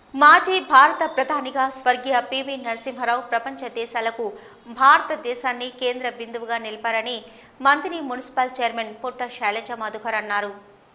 మాజీ భారత ప్రధానిగా స్వర్గీయ పివి నరసింహారావు ప్రపంచ దేశాలకు భారతదేశాన్ని కేంద్ర బిందువుగా నిలిపారని మంత్రి మున్సిపల్ చైర్మన్ పుట్ట శైలజ మధుకర్ అన్నారు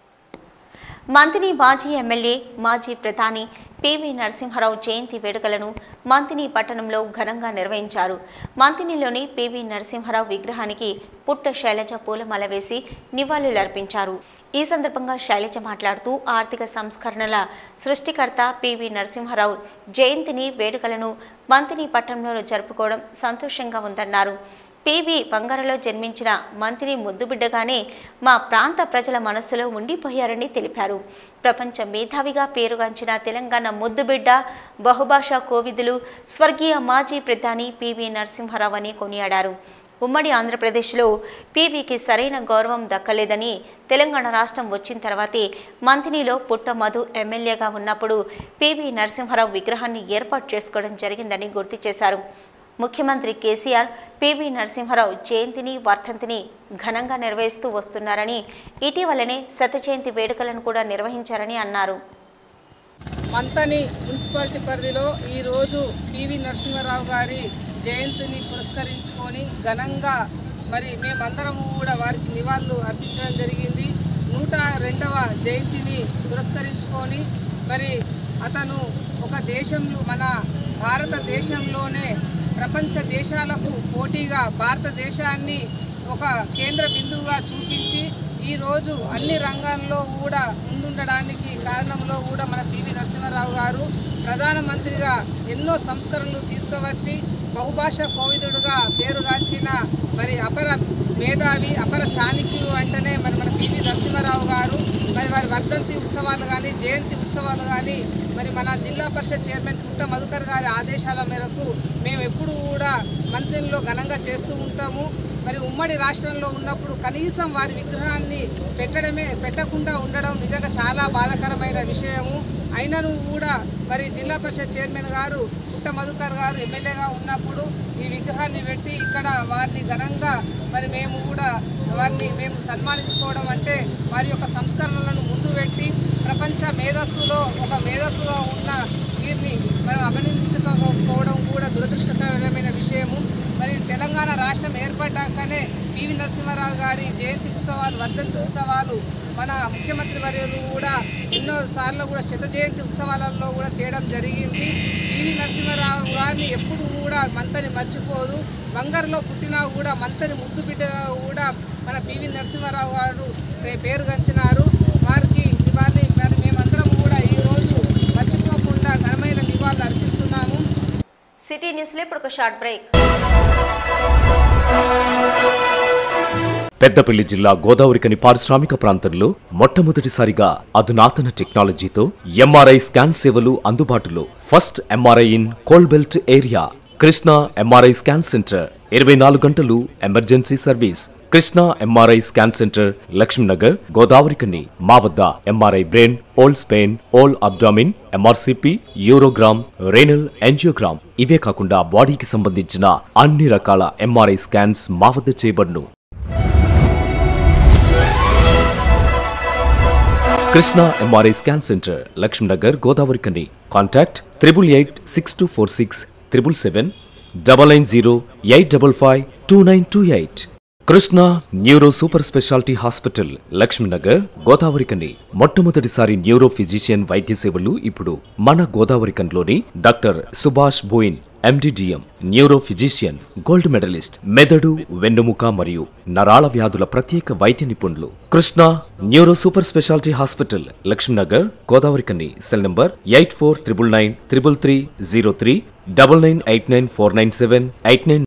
మంత్రి మాజీ ఎమ్మెల్యే మాజీ ప్రధాని పివి నరసింహారావు జయంతి వేడుకలను మంతిని పట్టణంలో ఘనంగా నిర్వహించారు మంతినిలోని పివి నరసింహారావు విగ్రహానికి పుట్ట శైలజ పూలమాల వేసి నివాళులర్పించారు ఈ సందర్భంగా శైలజ మాట్లాడుతూ ఆర్థిక సంస్కరణల సృష్టికర్త పివి నరసింహారావు జయంతిని వేడుకలను మంతిని పట్టణంలో జరుపుకోవడం సంతోషంగా ఉందన్నారు పివి బంగారులో జన్మించిన మంత్రి ముద్దుబిడ్డగానే మా ప్రాంత ప్రజల మనస్సులో ఉండిపోయారని తెలిపారు ప్రపంచ మేధావిగా పేరుగాంచిన తెలంగాణ ముద్దుబిడ్డ బహుభాషా కోవిదులు స్వర్గీయ మాజీ ప్రధాని పివి నరసింహారావు అని కొనియాడారు ఉమ్మడి ఆంధ్రప్రదేశ్లో పీవీకి సరైన గౌరవం దక్కలేదని తెలంగాణ రాష్ట్రం వచ్చిన తర్వాతే మంథినిలో పుట్ట మధు ఎమ్మెల్యేగా ఉన్నప్పుడు పివి నరసింహారావు విగ్రహాన్ని ఏర్పాటు చేసుకోవడం జరిగిందని గుర్తు చేశారు ముఖ్యమంత్రి కేసీఆర్ పివి నరసింహారావు జయంతిని వర్ధంతిని ఘనంగా నిర్వహిస్తూ వస్తున్నారని ఇటీవలనే శత జయంతి వేడుకలను కూడా నిర్వహించారని అన్నారు మంతని మున్సిపాలిటీ పరిధిలో ఈరోజు పివి నరసింహారావు గారి జయంతిని పురస్కరించుకొని ఘనంగా మరి మేమందరం కూడా వారికి నివాళులు అర్పించడం జరిగింది నూట రెండవ జయంతిని పురస్కరించుకొని మరి అతను ఒక దేశంలో మన భారతదేశంలోనే ప్రపంచ దేశాలకు పోటీగా భారతదేశాన్ని ఒక కేంద్ర బిందువుగా చూపించి ఈరోజు అన్ని రంగాల్లో కూడా ముందుండడానికి కారణంలో కూడా మన పివి నరసింహారావు గారు ప్రధానమంత్రిగా ఎన్నో సంస్కరణలు తీసుకువచ్చి బహుభాష కోవిదుడుగా పేరుగాంచిన మరి అపర మేధావి అపర చాణక్యులు అంటేనే మరి మన పివి నరసింహారావు గారు మరి వారి వర్ధంతి ఉత్సవాలు కానీ జయంతి ఉత్సవాలు కానీ మరి మన జిల్లా పరిషత్ చైర్మన్ పుట్ట మధుకర్ గారి ఆదేశాల మేరకు మేము ఎప్పుడు కూడా మంత్రిలో ఘనంగా చేస్తూ ఉంటాము మరి ఉమ్మడి రాష్ట్రంలో ఉన్నప్పుడు కనీసం వారి విగ్రహాన్ని పెట్టడమే పెట్టకుండా ఉండడం నిజంగా చాలా బాధాకరమైన విషయము అయినను కూడా మరి జిల్లా పరిషత్ చైర్మన్ గారు పుట్ట మధుకర్ గారు ఎమ్మెల్యేగా ఉన్నప్పుడు ఈ విగ్రహాన్ని పెట్టి ఇక్కడ వారిని ఘనంగా మరి మేము కూడా వారిని మేము సన్మానించుకోవడం అంటే వారి యొక్క సంస్కరణలను ముందు పెట్టి ప్రపంచ మేధస్సులో ఒక మేధస్సుగా ఉన్న వీరిని మనం అభినందించకపోవడం కూడా దురదృష్టకరమైన విషయము మరి తెలంగాణ రాష్ట్రం ఏర్పడ్డాకనే పివి నరసింహారావు గారి జయంతి ఉత్సవాలు వర్ధంతి ఉత్సవాలు మన ముఖ్యమంత్రి వర్యులు కూడా ఎన్నో సార్లు కూడా శత జయంతి ఉత్సవాలలో కూడా చేయడం జరిగింది పివి నరసింహారావు గారిని ఎప్పుడు కూడా మంతని మర్చిపోదు బంగారులో పుట్టినా కూడా మంతని ముద్దు బిడ్డగా కూడా మన పివి నరసింహారావు గారు పే- పేరుగంచినారు వారికి వారిని మరి మేమందరం కూడా ఈరోజు మర్చిపోకుండా ఘనమైన నివాళులు అర్పిస్తున్నాము సిటీ న్యూస్లో ఇప్పుడు ఒక షార్ట్ బ్రేక్ పెద్దపల్లి జిల్లా గోదావరికని పారిశ్రామిక ప్రాంతంలో మొట్టమొదటిసారిగా అధునాతన టెక్నాలజీతో ఎంఆర్ఐ స్కాన్ సేవలు అందుబాటులో first MRI in coal belt area Krishna MRI scan centre ఇరవై నాలుగు గంటలు emergency service Krishna MRI scan centre Laxminagar Godavarikhani మా వద్ద MRI brain whole spine whole abdomen MRCP urogram renal angiogram ఇవే కాకుండా బాడీకి సంబంధించిన అన్ని రకాల ఎంఆర్ఐ స్కాన్స్ మా వద్ద చేయబడును Krishna MRI scan centre Laxminagar Godavarikhani contact triple eight six two four six triple seven double nine zero eight double five two nine two eight Krishna neuro super speciality hospital Laxminagar Godavarikhani మొట్టమొదటిసారి న్యూరో ఫిజిషియన్ వైద్య సేవలు ఇప్పుడు మన గోదావరి కన్లోని doctor Subhash Boyin MD DM neuro physician gold medalist మెదడు వెన్నుముక మరియు నరాల వ్యాధుల ప్రత్యేక వైద్య నిపుణులు Krishna neuro super speciality hospital Laxminagar Godavari కన్ని cell number eight four triple nine triple three zero three double nine eight nine four nine seven eight nine